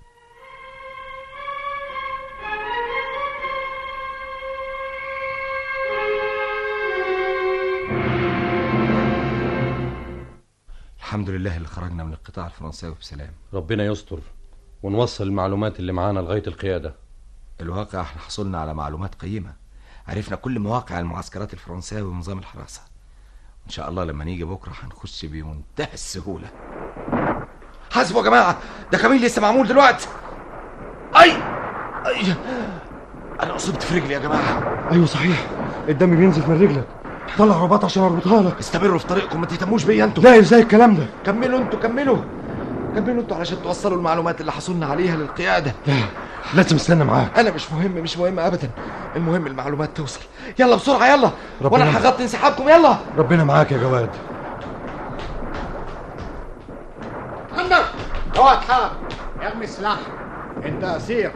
S10: الحمد لله اللي خرجنا من القطاع الفرنساوي بسلام
S18: ربنا يستر ونوصل المعلومات اللي معانا لغاية القيادة
S10: الواقع احنا حصلنا على معلومات قيمة عرفنا كل مواقع المعسكرات الفرنساوي ونظام الحراسة ان شاء الله لما نيجي بكرة هنخش بمنتهى السهولة حاسبوا يا جماعة ده كمين لسه معمول دلوقتي اي اي انا اصبت في رجلي يا جماعة
S13: ايوه صحيح الدم بينزف من رجلك طلع رباط عشان اربطها لك
S10: استمروا في طريقكم ما تهتموش بيا انتوا
S13: لا ازاي الكلام ده
S10: كملوا انتوا كملوا كملوا انتوا علشان توصلوا المعلومات اللي حصلنا عليها للقيادة
S13: لا لازم استنى معاك
S10: انا مش مهم مش مهم ابدا المهم المعلومات توصل يلا بسرعة يلا وانا
S13: ربنا-
S10: هغطي انسحابكم يلا
S13: ربنا معاك يا جواد
S14: عندك جواد حار ارمي السلاح انت اسير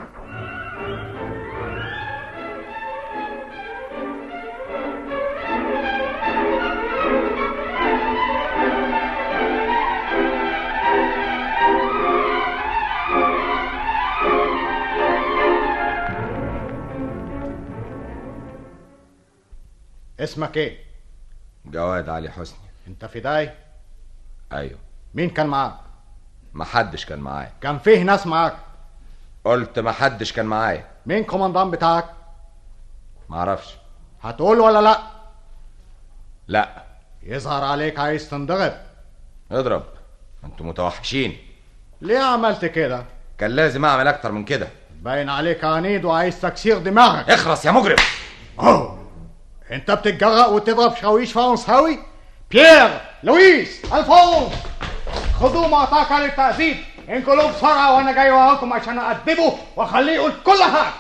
S14: اسمك ايه؟
S10: جواد علي حسني
S14: انت فداي؟
S10: ايوه
S14: مين كان معاك؟
S10: محدش كان معايا
S14: كان فيه ناس معاك
S10: قلت محدش كان معايا
S14: مين كوماندان بتاعك؟
S10: معرفش
S14: هتقول ولا لا؟
S10: لا
S14: يظهر عليك عايز تنضغط
S10: اضرب انتوا متوحشين
S14: ليه عملت كده؟
S10: كان لازم اعمل اكتر من كده
S14: باين عليك عنيد وعايز تكسير دماغك
S10: اخرس يا مجرم
S14: اوه انت بتتجرأ وتضرب شاويش فرنساوي؟ بيير لويس الفونس خذوا معطاك للتأديب
S19: انقلوا بسرعة وانا جاي وراكم عشان اأدبه واخليه يقول كل حاجة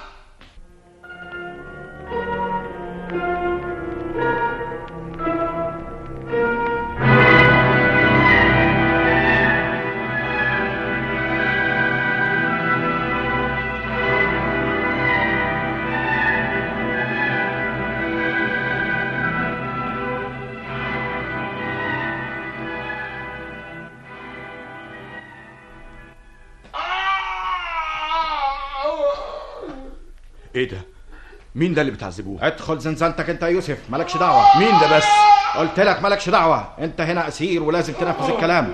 S20: ايه ده مين ده اللي بتعذبوه
S10: ادخل زنزانتك انت يا يوسف مالكش دعوة
S20: مين ده بس
S10: قلت لك مالكش دعوة انت هنا اسير ولازم تنفذ الكلام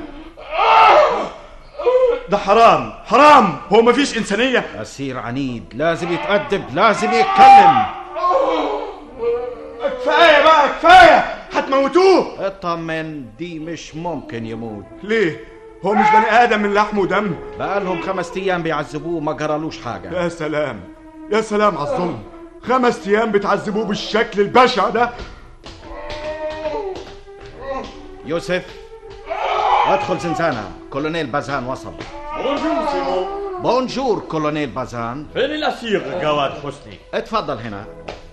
S20: ده حرام حرام هو مفيش انسانيه
S10: اسير عنيد لازم يتأدب لازم يتكلم
S20: كفايه بقى كفايه هتموتوه
S10: اطمن دي مش ممكن يموت
S20: ليه هو مش بني ادم من لحم ودم
S10: بقالهم خمس ايام بيعذبوه ما جرالوش حاجة
S20: يا سلام يا سلام على الظلم خمس ايام بتعذبوه بالشكل البشع ده
S10: يوسف ادخل زنزانة كولونيل بازان وصل
S3: بونجور سيمو
S10: بونجور كولونيل بازان
S3: فين الأسير جواد حسني؟
S10: اتفضل هنا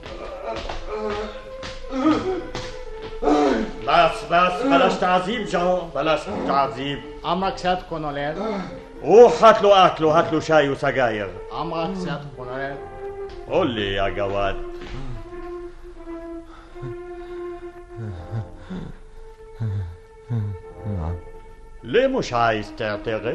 S3: بس بس بلاش تعذيب جان بلاش تعذيب
S19: امرك سيادة كولونيل
S3: روح هات له أكل وهات له شاي وسجاير
S19: امرك سيادة كولونيل
S3: قول لي يا جواد ليه مش عايز تعترف؟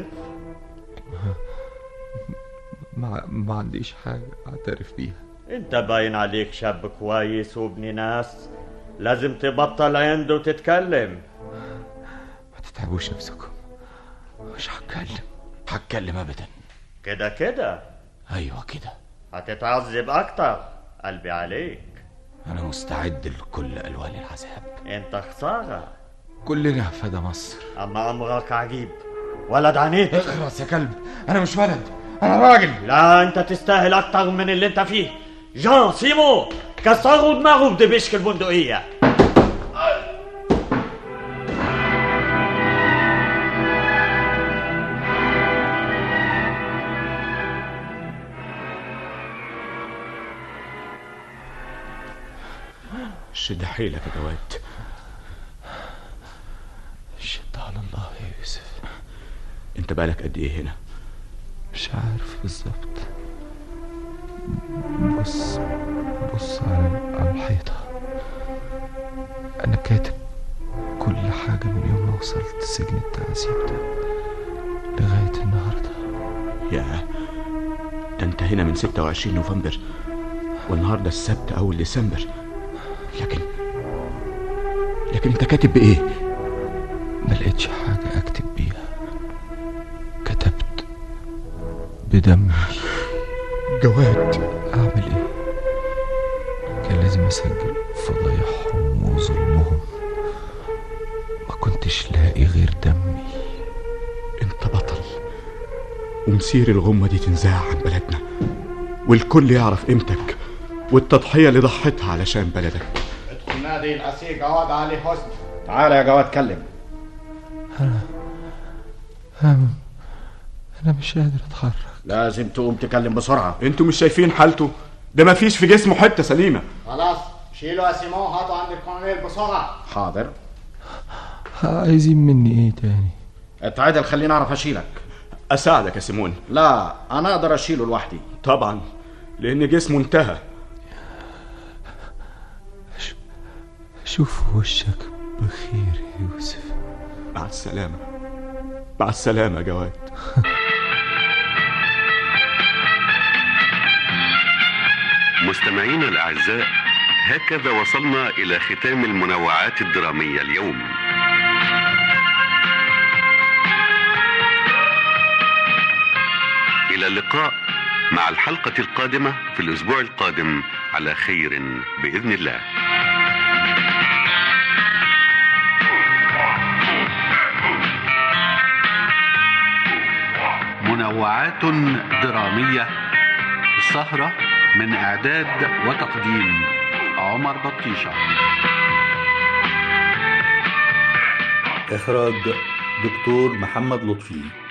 S13: ما, ما عنديش حاجة أعترف بيها
S3: انت باين عليك شاب كويس وابن ناس لازم تبطل عند وتتكلم
S13: ما تتعبوش نفسكم مش هتكلم هتكلم أبدا
S3: كده كده
S13: أيوة كده
S3: هتتعذب اكتر قلبي عليك
S13: أنا مستعد لكل ألوان العذاب
S3: انت خسارة
S13: كلنا فدى مصر
S3: اما امرك عجيب ولد عنيد
S13: اخرس يا كلب أنا مش ولد أنا راجل
S3: لا انت تستاهل اكتر من اللي انت فيه جان سيمو كسروا دماغه بدبشك البندقية
S20: شد حيلك يا جواد
S13: شد على الله يا يوسف
S20: انت بقالك قد ايه هنا
S13: مش عارف بالظبط بص بص على على الحيطة أنا كاتب كل حاجة من يوم ما وصلت سجن التعذيب ده لغاية النهاردة
S20: يا ده انت هنا من 26 نوفمبر والنهارده السبت اول ديسمبر لكن لكن انت كاتب بايه
S13: ما لقيتش حاجة أكتب بيها كتبت بدمي
S20: جواد
S13: أعمل إيه؟ كان لازم أسجل فضايحهم وظلمهم ما كنتش لاقي غير دمي
S20: انت بطل ومسير الغمة دي تنزاع عن بلدنا والكل يعرف قيمتك والتضحية اللي ضحيتها علشان بلدك
S19: ادخل نادي الاسير جواد علي حسني
S10: تعال يا جواد كلم
S13: أنا أنا أنا مش قادر أتحرك
S10: لازم تقوم تكلم بسرعة
S20: انتوا مش شايفين حالته ده مفيش في جسمه حتة سليمة
S19: خلاص شيلوا يا سيمون هاتوا عند الكولونيل بسرعة
S10: حاضر
S13: عايزين مني إيه تاني؟
S10: اتعدل خليني أعرف أشيلك
S20: اساعدك يا سيمون
S10: لا أنا أقدر أشيله لوحدي
S20: طبعا لان جسمه انتهى
S13: أشوف وشك بخير يا يوسف
S20: مع السلامة مع السلامة يا جواد
S1: مستمعينا الأعزاء هكذا وصلنا إلى ختام المنوعات الدرامية اليوم إلى اللقاء مع الحلقة القادمة في الأسبوع القادم على خير بإذن الله منوعات درامية السهرة من إعداد وتقديم عمر بطيشة
S2: إخراج دكتور محمد لطفي